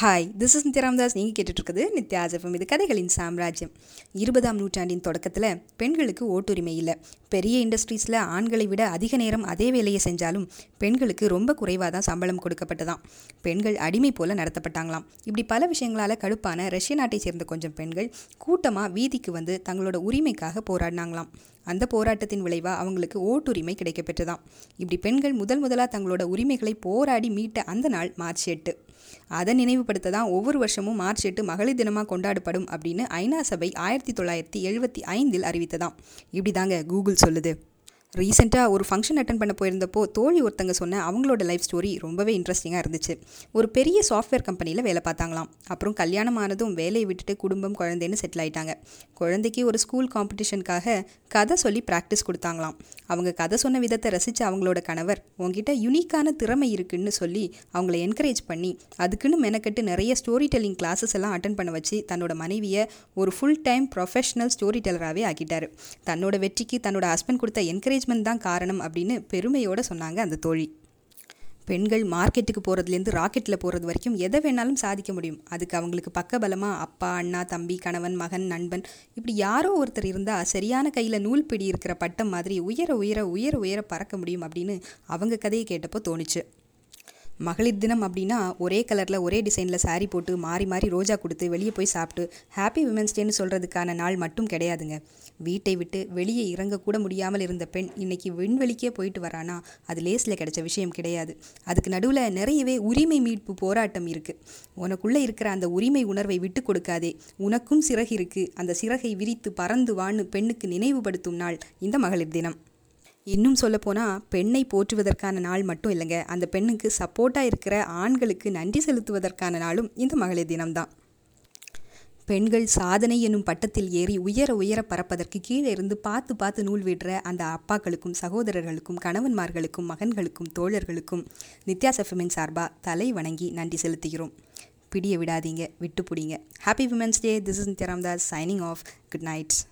hi this is Nithya Ramadas நீங்கள் கேட்டுட்ருக்குது நித்யாசஃபம் இது கதைகளின் சாம்ராஜ்யம் இருபதாம் நூற்றாண்டின் தொடக்கத்தில் பெண்களுக்கு ஓட்டுரிமை இல்லை பெரிய இண்டஸ்ட்ரீஸில் ஆண்களை விட அதிக நேரம் அதே வேலையை செஞ்சாலும் பெண்களுக்கு ரொம்ப குறைவாக தான் சம்பளம் கொடுக்கப்பட்டதாம் பெண்கள் அடிமை போல நடத்தப்பட்டாங்களாம் இப்படி பல விஷயங்களால் கடுப்பான ரஷ்ய நாட்டை சேர்ந்த கொஞ்சம் பெண்கள் கூட்டமாக வீதிக்கு வந்து தங்களோட உரிமைக்காக போராடினாங்களாம் அந்த போராட்டத்தின் விளைவாக அவங்களுக்கு ஓட்டுரிமை கிடைக்கப்பெற்றதாம் இப்படி பெண்கள் முதல் முதலாக தங்களோட உரிமைகளை போராடி மீட்ட அந்த நாள் மார்ச் எட்டு அதை நினைவுபடுத்த தான் ஒவ்வொரு வருஷமும் மார்ச் எட்டு மகளிர் தினமாக கொண்டாடப்படும் அப்படின்னு ஐநா சபை ஆயிரத்தி தொள்ளாயிரத்தி எழுபத்தி ஐந்தில் அறிவித்ததாம் இப்படி தாங்க கூகுள் சொல்லுது ரீசெண்டாக ஒரு ஃபங்க்ஷன் அட்டன் பண்ண போயிருந்தப்போ தோழி ஒருத்தங்க சொன்ன அவங்களோட லைஃப் ஸ்டோரி ரொம்பவே இன்ட்ரெஸ்டிங்காக இருந்துச்சு ஒரு பெரிய சாஃப்ட்வேர் கம்பெனியில் வேலை பார்த்தாங்களாம் அப்புறம் கல்யாணம் ஆனதும் வேலையை விட்டுட்டு குடும்பம் குழந்தைன்னு செட்டில் ஆயிட்டாங்க குழந்தைக்கு ஒரு ஸ்கூல் காம்படிஷனுக்காக கதை சொல்லி ப்ராக்டிஸ் கொடுத்தாங்களாம் அவங்க கதை சொன்ன விதத்தை ரசித்த அவங்களோட கணவர் உங்ககிட்ட யுனிக்கான திறமை இருக்குன்னு சொல்லி அவங்கள என்கரேஜ் பண்ணி அதுக்குன்னு மெனக்கட்டு நிறைய ஸ்டோரி டெல்லிங் கிளாஸஸ் எல்லாம் அட்டன் பண்ண வச்சு தன்னோட மனைவியை ஒரு ஃபுல் டைம் ப்ரொஃபஷனல் ஸ்டோரி டெல்லராகவே ஆக்கிட்டாரு தன்னோட வெற்றிக்கு தன்னோட ஹஸ்பண்ட் கொடுத்த என்கரேஜ்மெண்ட் தான் காரணம் அப்படின்னு பெருமையோடு சொன்னாங்க அந்த தோழி பெண்கள் மார்க்கெட்டுக்கு போகிறதுலேருந்து ராக்கெட்டில் போகிறது வரைக்கும் எதை வேணாலும் சாதிக்க முடியும் அதுக்கு அவங்களுக்கு பக்கபலமாக அப்பா அண்ணா தம்பி கணவன் மகன் நண்பன் இப்படி யாரோ ஒருத்தர் இருந்தால் சரியான கையில் நூல் பிடி இருக்கிற பட்டம் மாதிரி உயர உயர உயர உயர பறக்க முடியும் அப்படின்னு அவங்க கதையை கேட்டப்போ தோணுச்சு மகளிர் தினம் அப்படின்னா ஒரே கலரில் ஒரே டிசைனில் சாரீ போட்டு மாறி மாறி ரோஜா கொடுத்து வெளியே போய் சாப்பிட்டு ஹாப்பி விமென்ஸ் டேன்னு சொல்கிறதுக்கான நாள் மட்டும் கிடையாதுங்க வீட்டை விட்டு வெளியே இறங்கக்கூட முடியாமல் இருந்த பெண் இன்னைக்கு விண்வெளிக்கே போயிட்டு வரானா அது லேஸில் கிடைச்ச விஷயம் கிடையாது அதுக்கு நடுவில் நிறையவே உரிமை மீட்பு போராட்டம் இருக்குது உனக்குள்ளே இருக்கிற அந்த உரிமை உணர்வை விட்டு கொடுக்காதே உனக்கும் சிறகு இருக்குது அந்த சிறகை விரித்து பறந்து வான்னு பெண்ணுக்கு நினைவுபடுத்தும் நாள் இந்த மகளிர் தினம் இன்னும் சொல்லப்போனால் பெண்ணை போற்றுவதற்கான நாள் மட்டும் இல்லைங்க அந்த பெண்ணுக்கு சப்போர்ட்டாக இருக்கிற ஆண்களுக்கு நன்றி செலுத்துவதற்கான நாளும் இந்த மகளிர் தினம்தான் பெண்கள் சாதனை என்னும் பட்டத்தில் ஏறி உயர உயர பறப்பதற்கு கீழே இருந்து பார்த்து பார்த்து நூல் விடுற அந்த அப்பாக்களுக்கும் சகோதரர்களுக்கும் கணவன்மார்களுக்கும் மகன்களுக்கும் தோழர்களுக்கும் நித்யாசஃபமின் சார்பாக தலை வணங்கி நன்றி செலுத்துகிறோம் பிடிய விடாதீங்க விட்டு பிடிங்க happy women's day this is Nithya Ramdas signing off good nights